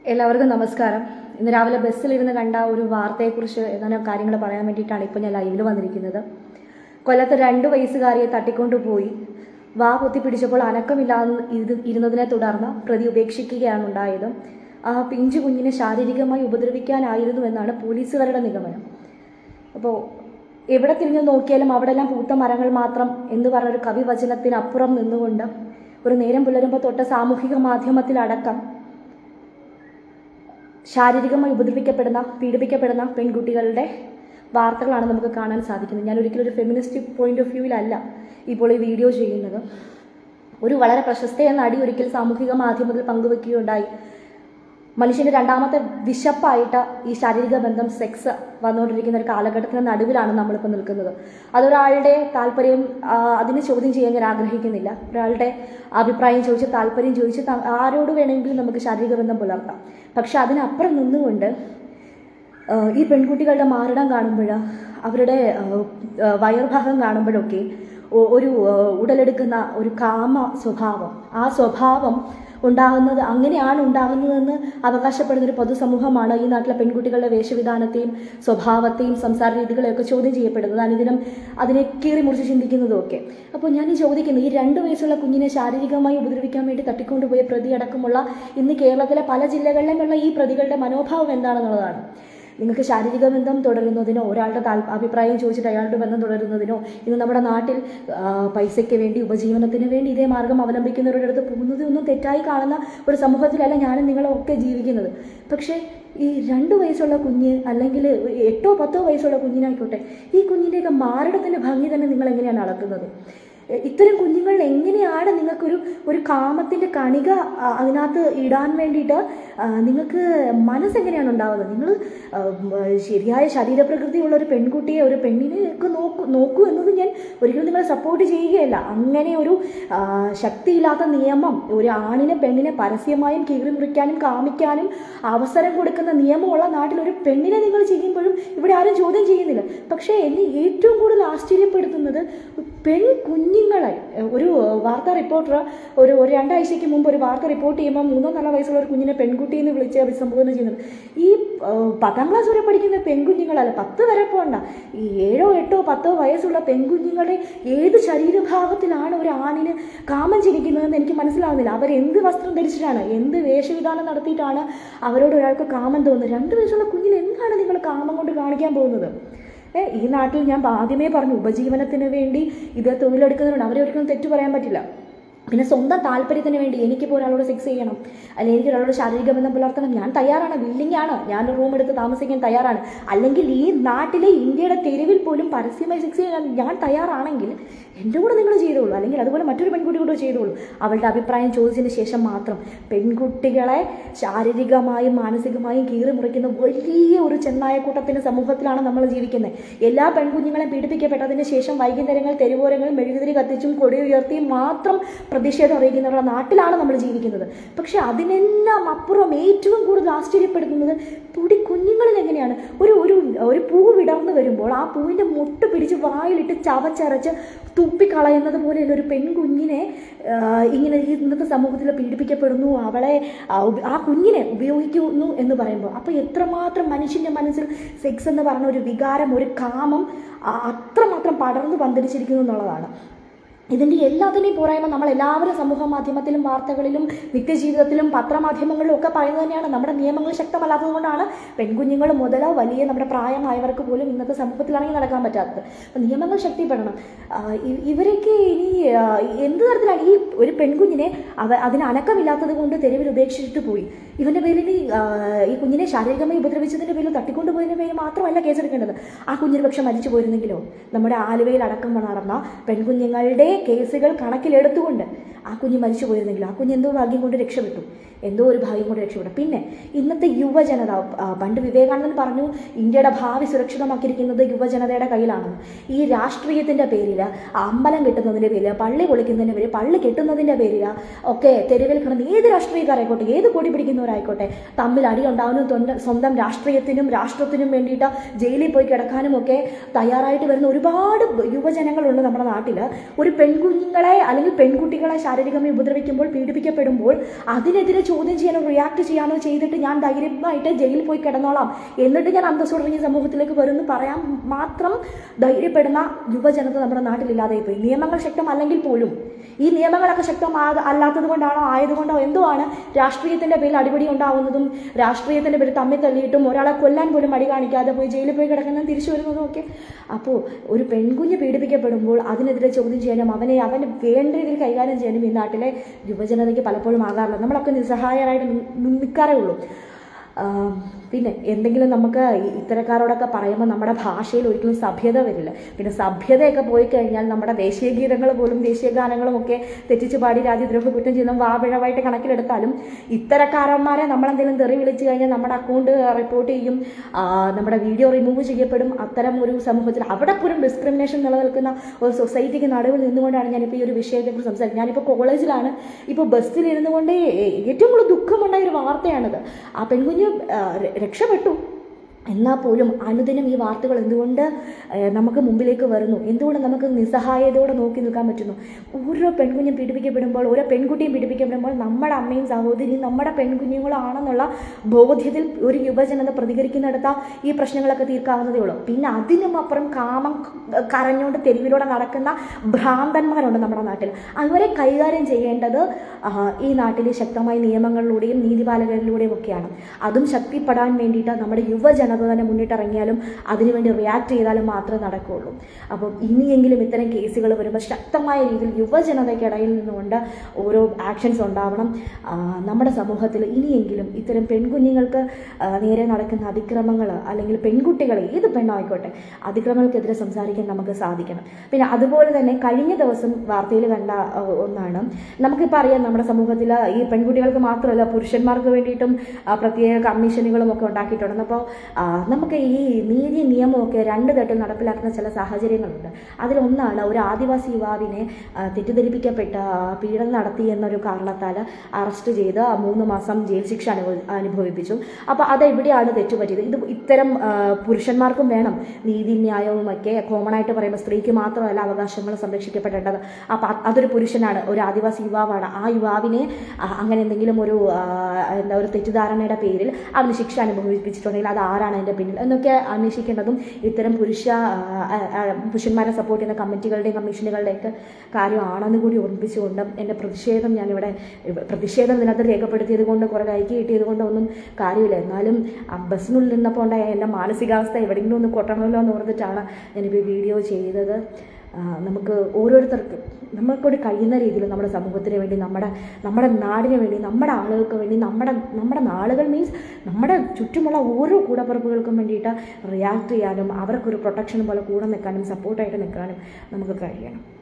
എല്ലാവർക്കും നമസ്കാരം ഇന്ന് രാവിലെ ബസ്സിലിരുന്ന് കണ്ട ഒരു വാർത്തയെക്കുറിച്ച് ഏതാനും കാര്യങ്ങൾ പറയാൻ വേണ്ടിയിട്ടാണ് ഇപ്പോൾ ഞാൻ ലൈവിൽ വന്നിരിക്കുന്നത് കൊല്ലത്ത് രണ്ട് വയസ്സുകാരിയെ തട്ടിക്കൊണ്ടുപോയി വാ പൊത്തി പിടിച്ചപ്പോൾ അനക്കമില്ലാതെ ഇത് ഇരുന്നതിനെ തുടർന്ന് പ്രതി ഉപേക്ഷിക്കുകയാണ് ഉണ്ടായത് ആ പിഞ്ചു കുഞ്ഞിനെ ശാരീരികമായി ഉപദ്രവിക്കാനായിരുന്നു എന്നാണ് പോലീസുകാരുടെ നിഗമനം അപ്പോൾ എവിടെ തിരിഞ്ഞു നോക്കിയാലും അവിടെല്ലാം പൂത്ത മരങ്ങൾ മാത്രം എന്ന് പറഞ്ഞൊരു കവിവചനത്തിനപ്പുറം നിന്നുകൊണ്ട് ഒരു നേരം പുലരുമ്പോൾ തൊട്ട് സാമൂഹിക മാധ്യമത്തിലടക്കം ശാരീരികമായി ഉപദ്രവിക്കപ്പെടുന്ന പീഡിപ്പിക്കപ്പെടുന്ന പെൺകുട്ടികളുടെ വാർത്തകളാണ് നമുക്ക് കാണാൻ സാധിക്കുന്നത് ഞാൻ ഒരിക്കലും ഒരു ഫെമിനിസ്റ്റ് പോയിന്റ് ഓഫ് വ്യൂവിലല്ല ഇപ്പോൾ ഈ വീഡിയോ ചെയ്യുന്നത് ഒരു വളരെ പ്രശസ്തയായ നടി ഒരിക്കൽ സാമൂഹിക മാധ്യമത്തിൽ പങ്കുവെക്കുകയുണ്ടായി മനുഷ്യന്റെ രണ്ടാമത്തെ വിശപ്പായിട്ട് ഈ ശാരീരിക ബന്ധം സെക്സ് വന്നുകൊണ്ടിരിക്കുന്ന ഒരു കാലഘട്ടത്തിന് നടുവിലാണ് നമ്മളിപ്പോൾ നിൽക്കുന്നത് അതൊരാളുടെ താല്പര്യം ആ, അതിനെ ചോദ്യം ചെയ്യാൻ ഞാൻ ആഗ്രഹിക്കുന്നില്ല ഒരാളുടെ അഭിപ്രായം ചോദിച്ച് താല്പര്യം ചോദിച്ച് ത- ആരോട് വേണമെങ്കിലും നമുക്ക് ശാരീരിക ബന്ധം പുലർത്താം പക്ഷെ അതിനപ്പുറം നിന്നുകൊണ്ട് ആ, ഈ പെൺകുട്ടികളുടെ മാറിടം കാണുമ്പോൾ അവരുടെ ആ, ആ, വയർഭാഗം കാണുമ്പോഴൊക്കെ ഒ- ഒരു ആ, ഉടലെടുക്കുന്ന ഒരു കാമ സ്വഭാവം ആ സ്വഭാവം ഉണ്ടാകുന്നത് അങ്ങനെയാണ് ഉണ്ടാകുന്നതെന്ന് അവകാശപ്പെടുന്ന ഒരു പൊതുസമൂഹമാണ് ഈ നാട്ടിലെ പെൺകുട്ടികളുടെ വേഷവിധാനത്തെയും സ്വഭാവത്തെയും സംസാര രീതികളെയൊക്കെ ചോദ്യം ചെയ്യപ്പെടുന്നത് അനുദിനം അതിനെ കീറി മുറിച്ച് ചിന്തിക്കുന്നതും ഒക്കെ അപ്പോൾ ഞാൻ ഈ ചോദിക്കുന്നത് ഈ രണ്ട് വയസ്സുള്ള കുഞ്ഞിനെ ശാരീരികമായി ഉപദ്രവിക്കാൻ വേണ്ടി തട്ടിക്കൊണ്ടുപോയ പ്രതി അടക്കമുള്ള ഇന്ന് കേരളത്തിലെ പല ജില്ലകളിലുമുള്ള ഈ പ്രതികളുടെ മനോഭാവം എന്താണെന്നുള്ളതാണ് നിങ്ങൾക്ക് ശാരീരിക ബന്ധം തുടരുന്നതിനോ ഒരാളുടെ താൽ അഭിപ്രായം ചോദിച്ചിട്ട് അയാളുടെ ബന്ധം തുടരുന്നതിനോ ഇന്ന് നമ്മുടെ നാട്ടിൽ ആ, പൈസയ്ക്ക് വേണ്ടി ഉപജീവനത്തിന് വേണ്ടി ഇതേ മാർഗം അവലംബിക്കുന്നവരുടെ അടുത്ത് പോകുന്നത് ഒന്നും തെറ്റായി കാണുന്ന ഒരു സമൂഹത്തിലല്ല ഞാനും നിങ്ങളും ഒക്കെ ജീവിക്കുന്നത് പക്ഷേ ഈ രണ്ട് വയസ്സുള്ള കുഞ്ഞ് അല്ലെങ്കിൽ എട്ടോ പത്തോ വയസ്സുള്ള കുഞ്ഞിനായിക്കോട്ടെ ഈ കുഞ്ഞിൻ്റെയൊക്കെ മാറിടത്തിൻ്റെ ഭംഗി തന്നെ നിങ്ങൾ എങ്ങനെയാണ് അളക്കുന്നത് എ- ഇത്തരം കുഞ്ഞുങ്ങളിൽ എങ്ങനെയാണ് നിങ്ങൾക്കൊരു ഒരു കാമത്തിൻ്റെ കണിക ആ, അതിനകത്ത് ഇടാൻ വേണ്ടിയിട്ട് ആ, നിങ്ങൾക്ക് മനസ്സെങ്ങനെയാണ് ഉണ്ടാവുന്നത് നിങ്ങൾ ആ, ഉം, ശരിയായ ശരീരപ്രകൃതിയുള്ള ഒരു പെൺകുട്ടിയെ ഒരു പെണ്ണിനെ ഒക്കെ നോക്കൂ നോക്കൂ എന്നത് ഞാൻ ഒരിക്കലും നിങ്ങളെ സപ്പോർട്ട് ചെയ്യുകയല്ല അങ്ങനെ ഒരു ആ, ശക്തിയില്ലാത്ത നിയമം ഒരു ആണിനെ പെണ്ണിനെ പരസ്യമായും കീറി മുറിക്കാനും കാമിക്കാനും അവസരം കൊടുക്കുന്ന നിയമമുള്ള നാട്ടിൽ ഒരു പെണ്ണിനെ നിങ്ങൾ ചെയ്യുമ്പോഴും ഇവിടെ ആരും ചോദ്യം ചെയ്യുന്നില്ല പക്ഷേ എന്നെ ഏറ്റവും കൂടുതൽ ആശ്ചര്യപ്പെടുത്തുന്നത് പെൺ കുഞ്ഞുങ്ങളെ ഒരു വാർത്താ റിപ്പോർട്ടർ ഒരു ഒരു രണ്ടാഴ്ചയ്ക്ക് മുമ്പ് ഒരു വാർത്ത റിപ്പോർട്ട് ചെയ്യുമ്പോൾ മൂന്നോ നാലോ വയസ്സുള്ള ഒരു കുഞ്ഞിനെ പെൺകുട്ടി എന്ന് വിളിച്ച് അഭിസംബോധന ചെയ്യുന്നത് ഈ ആ, പത്താം ക്ലാസ് വരെ പഠിക്കുന്ന പെൺകുഞ്ഞുങ്ങളല്ല പത്ത് വരെ പോകണ്ട ഈ ഏഴോ എട്ടോ പത്തോ വയസ്സുള്ള പെൺകുഞ്ഞുങ്ങളെ ഏത് ശരീരഭാഗത്തിലാണ് ഒരു ആണിന് കാമം ജനിക്കുന്നതെന്ന് എനിക്ക് മനസ്സിലാവുന്നില്ല അവർ എന്ത് വസ്ത്രം ധരിച്ചിട്ടാണ് എന്ത് വേഷവിധാനം നടത്തിയിട്ടാണ് അവരോട് ഒരാൾക്ക് കാമം തോന്നുന്നത് രണ്ട് വയസ്സുള്ള കുഞ്ഞിന് എന്താണ് നിങ്ങൾ കാമം കൊണ്ട് കാണിക്കാൻ പോകുന്നത് ഏ, ഈ നാട്ടിൽ ഞാൻ ആദ്യമേ പറഞ്ഞു ഉപജീവനത്തിന് വേണ്ടി ഇത് തൊഴിലെടുക്കുന്നവരുണ്ട് അവരെ ഒരിക്കലും തെറ്റു പറയാൻ പറ്റില്ല പിന്നെ സ്വന്തം താല്പര്യത്തിന് വേണ്ടി എനിക്കിപ്പോൾ ഒരാളോട് സെക്സ് ചെയ്യണം അല്ലെങ്കിൽ എനിക്ക് ഒരാളോട് ശാരീരിക ബന്ധം പുലർത്തണം ഞാൻ തയ്യാറാണ് വില്ലിംഗ് ആണ് ഞാൻ റൂം എടുത്ത് താമസിക്കാൻ തയ്യാറാണ് അല്ലെങ്കിൽ ഈ നാട്ടിലെ ഇന്ത്യയുടെ തെരുവിൽ പോലും പരസ്യമായി സെക്സ് ചെയ്യാൻ ഞാൻ തയ്യാറാണെങ്കിൽ എൻ്റെ കൂടെ നിങ്ങൾ ചെയ്തോളൂ അല്ലെങ്കിൽ അതുപോലെ മറ്റൊരു പെൺകുട്ടി കൂടെ ചെയ്തോളൂ അവളുടെ അഭിപ്രായം ചോദിച്ചതിന് ശേഷം മാത്രം പെൺകുട്ടികളെ ശാരീരികമായും മാനസികമായും കീറി മുറിക്കുന്ന വലിയ ഒരു ചെന്നായക്കൂട്ടത്തിൻ്റെ സമൂഹത്തിലാണ് നമ്മൾ ജീവിക്കുന്നത് എല്ലാ പെൺകുഞ്ഞുങ്ങളെയും പീഡിപ്പിക്കപ്പെട്ടതിന് ശേഷം വൈകുന്നേരങ്ങൾ തെരുവോരങ്ങളിൽ മെഴുകുതിരി കത്തിച്ചും കൊടി ഉയർത്തിയും മാത്രം പ്രതിഷേധം അറിയിക്കുന്നവരുടെ നാട്ടിലാണ് നമ്മൾ ജീവിക്കുന്നത് പക്ഷെ അതിനെല്ലാം അപ്പുറം ഏറ്റവും കൂടുതൽ ആശ്ചര്യപ്പെടുത്തുന്നത് പൊടി കുഞ്ഞുങ്ങളിൽ എങ്ങനെയാണ് ഒരു ഒരു ഒരു പൂ വിടർന്നു വരുമ്പോൾ ആ പൂവിൻ്റെ മുട്ട് പിടിച്ച് വായിലിട്ട് ചവച്ചരച്ച് തുപ്പിക്കളയുന്നത് പോലെയുള്ള ഒരു പെൺകുഞ്ഞിനെ ആ, ഇങ്ങനെ ഈ ഇന്നത്തെ സമൂഹത്തിൽ പീഡിപ്പിക്കപ്പെടുന്നു അവളെ ആ, ഉപ- ആ കുഞ്ഞിനെ ഉപയോഗിക്കുന്നു എന്ന് പറയുമ്പോൾ അപ്പോൾ എത്രമാത്രം മനുഷ്യൻ്റെ മനസ്സിൽ സെക്സ് എന്ന് പറഞ്ഞ ഒരു വികാരം ഒരു കാമം ആ, അത്രമാത്രം പടർന്നു പന്തലിച്ചിരിക്കുന്നു എന്നുള്ളതാണ് ഇതിൻ്റെ എല്ലാത്തിൻ്റെയും പോരായ്മ നമ്മൾ എല്ലാവരും സമൂഹ മാധ്യമത്തിലും വാർത്തകളിലും നിത്യജീവിതത്തിലും പത്രമാധ്യമങ്ങളിലും ഒക്കെ പറയുന്നത് തന്നെയാണ് നമ്മുടെ നിയമങ്ങൾ ശക്തമല്ലാത്തത് കൊണ്ടാണ് പെൺകുഞ്ഞുങ്ങൾ മുതൽ വലിയ നമ്മുടെ പ്രായമായവർക്ക് പോലും ഇന്നത്തെ സമൂഹത്തിലാണെങ്കിൽ നടക്കാൻ പറ്റാത്തത് അപ്പം നിയമങ്ങൾ ശക്തിപ്പെടണം ആ, ഇ- ഇവരൊക്കെ ഇനി ആ, എന്ത് തരത്തിലാണ് ഈ ഒരു പെൺകുഞ്ഞിനെ അവ അതിന് അനക്കമില്ലാത്തത് കൊണ്ട് തെരുവിൽ ഉപേക്ഷിച്ചിട്ട് പോയി ഇവൻ്റെ പേരിൽ ഈ, ആ, ഈ കുഞ്ഞിനെ ശാരീരികമായി ഉപദ്രവിച്ചതിൻ്റെ പേരിൽ തട്ടിക്കൊണ്ടുപോയതിൻ്റെ പേരിൽ മാത്രമല്ല കേസെടുക്കേണ്ടത് ആ കുഞ്ഞിന് പക്ഷെ മരിച്ചു പോയിരുന്നെങ്കിലോ നമ്മുടെ ആലുവയിൽ അടക്കം നടന്ന പെൺകുഞ്ഞുങ്ങളുടെ കേസുകൾ കണക്കിലെടുത്തുകൊണ്ട് ആ കുഞ്ഞ് മരിച്ചു പോയിരുന്നെങ്കിലോ ആ കുഞ്ഞ് എന്തോ ഭാഗ്യം കൊണ്ട് രക്ഷപ്പെട്ടു എന്തോ ഒരു ഭാഗ്യം കൊണ്ട് രക്ഷപ്പെട്ടു പിന്നെ ഇന്നത്തെ യുവജനത ആ, പണ്ട് വിവേകാനന്ദൻ പറഞ്ഞു ഇന്ത്യയുടെ ഭാവി സുരക്ഷിതമാക്കിയിരിക്കുന്നത് യുവജനതയുടെ കയ്യിലാണെന്ന് ഈ രാഷ്ട്രീയത്തിൻ്റെ പേരിൽ അമ്പലം കെട്ടുന്നതിൻ്റെ പേരിൽ പള്ളി പൊളിക്കുന്നതിൻ്റെ പേരിൽ പള്ളി കെട്ടുന്നതിൻ്റെ പേരിൽ ഒക്കെ തെരുവിൽ കിടന്ന് ഏത് രാഷ്ട്രീയക്കാരായിക്കോട്ടെ ഏത് കൊടി പിടിക്കുന്നവരായിക്കോട്ടെ തമ്മിൽ അടി ഉണ്ടാവുന്നതും തൊണ്ട- സ്വന്തം രാഷ്ട്രീയത്തിനും രാഷ്ട്രത്തിനും വേണ്ടിയിട്ട് ജയിലിൽ പോയി കിടക്കാനും ഒക്കെ തയ്യാറായിട്ട് വരുന്ന ഒരുപാട് യുവജനങ്ങളുണ്ട് നമ്മുടെ നാട്ടിൽ ഒരു പെൺകുഞ്ഞുങ്ങളെ അല്ലെങ്കിൽ പെൺകുട്ടികളെ ശാരീരികമായി ഉപദ്രവിക്കുമ്പോൾ പീഡിപ്പിക്കപ്പെടുമ്പോൾ അതിനെതിരെ ചോദ്യം ചെയ്യാനോ റിയാക്ട് ചെയ്യാനോ ചെയ്തിട്ട് ഞാൻ ധൈര്യമായിട്ട് ജയിലിൽ പോയി കിടന്നോളാം എന്നിട്ട് ഞാൻ അന്തസ്സോടെ ഈ സമൂഹത്തിലേക്ക് വരുമെന്ന് പറയാൻ മാത്രം ധൈര്യപ്പെടുന്ന യുവജനത നമ്മുടെ നാട്ടിലില്ലാതെ പോയി നിയമങ്ങൾ ശക്തമല്ലെങ്കിൽ പോലും ഈ നിയമങ്ങളൊക്കെ ശക്തമാ അല്ലാത്തത് കൊണ്ടാണോ ആയതുകൊണ്ടോ എന്തോ ആണ് രാഷ്ട്രീയത്തിന്റെ പേരിൽ അടിപിടി ഉണ്ടാവുന്നതും രാഷ്ട്രീയത്തിന്റെ പേരിൽ തമ്മിൽ തല്ലിയിട്ടും ഒരാളെ കൊല്ലാൻ പോലും മടി കാണിക്കാതെ പോയി ജയിലിൽ പോയി കിടക്കുന്നതും തിരിച്ചു വരുന്നതും ഒക്കെ അപ്പോൾ ഒരു പെൺകുഞ്ഞ് പീഡിപ്പിക്കപ്പെടുമ്പോൾ അതിനെതിരെ ചോദ്യം ചെയ്യാനും അവനെ അവന് വേണ്ട രീതിയിൽ കൈകാര്യം ചെയ്യാനും ഈ നാട്ടിലെ യുവജനതയ്ക്ക് പലപ്പോഴും ആകാറില്ല നമ്മളൊക്കെ നിസ്സഹായരായിട്ട് നി- നിൽക്കാറേ ഉള്ളൂ ആം, പിന്നെ എന്തെങ്കിലും നമുക്ക് ഈ ഇത്തരക്കാരോടൊക്കെ പറയുമ്പോൾ നമ്മുടെ ഭാഷയിൽ ഒരിക്കലും സഭ്യത വരില്ല പിന്നെ സഭ്യതയൊക്കെ പോയി കഴിഞ്ഞാൽ നമ്മുടെ ദേശീയ ഗീതങ്ങൾ പോലും ദേശീയ ഗാനങ്ങളും ഒക്കെ തെറ്റിച്ച് പാടി രാജ്യദ്രോഹ കുറ്റം ചെയ്യുന്ന വാപിഴവായിട്ട് കണക്കിലെടുത്താലും ഇത്തരക്കാരന്മാരെ നമ്മളെന്തെങ്കിലും തെറി വിളിച്ചു കഴിഞ്ഞാൽ നമ്മുടെ അക്കൗണ്ട് റിപ്പോർട്ട് ചെയ്യും ആ, നമ്മുടെ വീഡിയോ റിമൂവ് ചെയ്യപ്പെടും അത്തരം ഒരു സമൂഹത്തിൽ അവിടെ പോലും ഡിസ്ക്രിമിനേഷൻ നിലനിൽക്കുന്ന ഒരു സൊസൈറ്റിക്ക് നടുവിൽ നിന്നുകൊണ്ടാണ് ഞാനിപ്പോൾ ഈ ഒരു വിഷയത്തെക്കുറിച്ച് സംസാരിക്കുന്നത് ഞാനിപ്പോൾ കോളേജിലാണ് ഇപ്പോൾ ബസ്സിൽ ഇരുന്നു കൊണ്ട് ഏറ്റവും കൂടുതൽ ദുഃഖമുണ്ടായ ഒരു വാർത്തയാണിത് ആ പെൺകുഞ്ഞ് ആ, ര- രക്ഷപ്പെട്ടു എന്നാൽ പോലും അനുദിനം ഈ വാർത്തകൾ എന്തുകൊണ്ട് ഏഹ്, നമുക്ക് മുമ്പിലേക്ക് വരുന്നു എന്തുകൊണ്ട് നമുക്ക് നിസ്സഹായതയോടെ നോക്കി നിൽക്കാൻ പറ്റുന്നു ഓരോ പെൺകുഞ്ഞും പീഡിപ്പിക്കപ്പെടുമ്പോൾ ഓരോ പെൺകുട്ടിയും പീഡിപ്പിക്കപ്പെടുമ്പോൾ നമ്മുടെ അമ്മയും സഹോദരിയും നമ്മുടെ പെൺകുഞ്ഞുങ്ങളും ആണെന്നുള്ള ബോധ്യത്തിൽ ഒരു യുവജനത പ്രതികരിക്കുന്നിടത്ത ഈ പ്രശ്നങ്ങളൊക്കെ തീർക്കാവുന്നതേ ഉള്ളൂ പിന്നെ അതിനും അപ്പുറം കാമം ക- കരഞ്ഞുകൊണ്ട് തെരുവിലൂടെ നടക്കുന്ന ഭ്രാന്തന്മാരുണ്ട് നമ്മുടെ നാട്ടിൽ അവരെ കൈകാര്യം ചെയ്യേണ്ടത് ആ, ഈ നാട്ടിലെ ശക്തമായ നിയമങ്ങളിലൂടെയും നീതിപാലകരിലൂടെയും ഒക്കെയാണ് അതും ശക്തിപ്പെടാൻ വേണ്ടിയിട്ട് നമ്മുടെ യുവജനത തന്നെ മുന്നിട്ടിറങ്ങിയാലും അതിനുവേണ്ടി റിയാക്ട് ചെയ്താലും മാത്രമേ നടക്കുകയുള്ളൂ അപ്പം ഇനിയെങ്കിലും ഇത്തരം കേസുകൾ വരുമ്പോൾ ശക്തമായ രീതിയിൽ യുവജനതയ്ക്കിടയിൽ നിന്നുകൊണ്ട് ഓരോ ആക്ഷൻസ് ഉണ്ടാവണം ആ, നമ്മുടെ സമൂഹത്തിൽ ഇനിയെങ്കിലും ഇത്തരം പെൺകുഞ്ഞുങ്ങൾക്ക് ആ, നേരെ നടക്കുന്ന അതിക്രമങ്ങൾ അല്ലെങ്കിൽ പെൺകുട്ടികൾ ഏത് പെണ്ണായിക്കോട്ടെ അതിക്രമങ്ങൾക്കെതിരെ സംസാരിക്കാൻ നമുക്ക് സാധിക്കണം പിന്നെ അതുപോലെ തന്നെ കഴിഞ്ഞ ദിവസം വാർത്തയിൽ കണ്ട ആ, ഒന്നാണ് നമുക്കിപ്പോൾ അറിയാം നമ്മുടെ സമൂഹത്തിൽ ഈ പെൺകുട്ടികൾക്ക് മാത്രമല്ല പുരുഷന്മാർക്ക് വേണ്ടിയിട്ടും ആ, പ്രത്യേക കമ്മീഷനുകളും ഒക്കെ ഉണ്ടാക്കിയിട്ടുണ്ട് അപ്പോൾ നമുക്ക് ഈ നീതി നിയമമൊക്കെ രണ്ട് തട്ടിൽ നടപ്പിലാക്കുന്ന ചില സാഹചര്യങ്ങളുണ്ട് അതിലൊന്നാണ് ഒരു ആദിവാസി യുവാവിനെ ആ, തെറ്റിദ്ധരിപ്പിക്കപ്പെട്ട ആ, പീഡനം നടത്തി എന്നൊരു കാരണത്താൽ അറസ്റ്റ് ചെയ്ത് ആ മൂന്ന് മാസം ജയിൽ ശിക്ഷ അനുഭവ അനുഭവിപ്പിച്ചു അപ്പോൾ അതെവിടെയാണ് തെറ്റുപറ്റിയത് ഇത് ഇത്തരം ആ, പുരുഷന്മാർക്കും വേണം നീതി ന്യായവും ഒക്കെ കോമൺ ആയിട്ട് പറയുമ്പോൾ സ്ത്രീക്ക് മാത്രമല്ല അവകാശങ്ങൾ സംരക്ഷിക്കപ്പെടേണ്ടത് അപ്പോൾ അത് അതൊരു പുരുഷനാണ് ഒരു ആദിവാസി യുവാവാണ് ആ യുവാവിനെ ആ, അങ്ങനെ എന്തെങ്കിലും ഒരു ആ, എന്താ ഒരു തെറ്റിദ്ധാരണയുടെ പേരിൽ അവന് ശിക്ഷ അനുഭവിപ്പിച്ചിട്ടുണ്ടെങ്കിൽ അത് ആരാണ് അതിൻ്റെ പിന്നിൽ എന്നൊക്കെ അന്വേഷിക്കേണ്ടതും ഇത്തരം പുരുഷ ആ, ആ, ആ, പുരുഷന്മാരെ സപ്പോർട്ട് ചെയ്യുന്ന കമ്മിറ്റികളുടെയും കമ്മീഷനുകളുടെയൊക്കെ കാര്യമാണെന്ന് കൂടി ഓർമ്മിപ്പിച്ചുകൊണ്ട് എൻ്റെ പ്രതിഷേധം ഞാനിവിടെ പ്രതിഷേധം ഇതിനകത്ത് രേഖപ്പെടുത്തിയത് കൊണ്ട് കുറേ ലൈക്ക് കിട്ടിയത് കൊണ്ടൊന്നും കാര്യമില്ല എന്നാലും ആ ബസ്സിനുള്ളിൽ നിന്നപ്പോൾ ഉണ്ടായ എൻ്റെ മാനസികാവസ്ഥ എവിടെയെങ്കിലും ഒന്ന് കൊട്ടണമല്ലോ എന്ന് ഓർത്തിട്ടാണ് ഞാനിപ്പോൾ ഈ വീഡിയോ ചെയ്തത് ആ, നമുക്ക് ഓരോരുത്തർക്കും നമ്മൾക്കൂടി കഴിയുന്ന രീതിയിൽ നമ്മുടെ സമൂഹത്തിന് വേണ്ടി നമ്മുടെ നമ്മുടെ നാടിന് വേണ്ടി നമ്മുടെ ആളുകൾക്ക് വേണ്ടി നമ്മുടെ നമ്മുടെ നാളുകൾ മീൻസ് നമ്മുടെ ചുറ്റുമുള്ള ഓരോ കൂടപ്പിറപ്പുകൾക്കും വേണ്ടിയിട്ട് റിയാക്ട് ചെയ്യാനും അവർക്കൊരു പ്രൊട്ടക്ഷൻ പോലെ കൂടെ നിൽക്കാനും സപ്പോർട്ടായിട്ട് നിൽക്കാനും നമുക്ക് കഴിയണം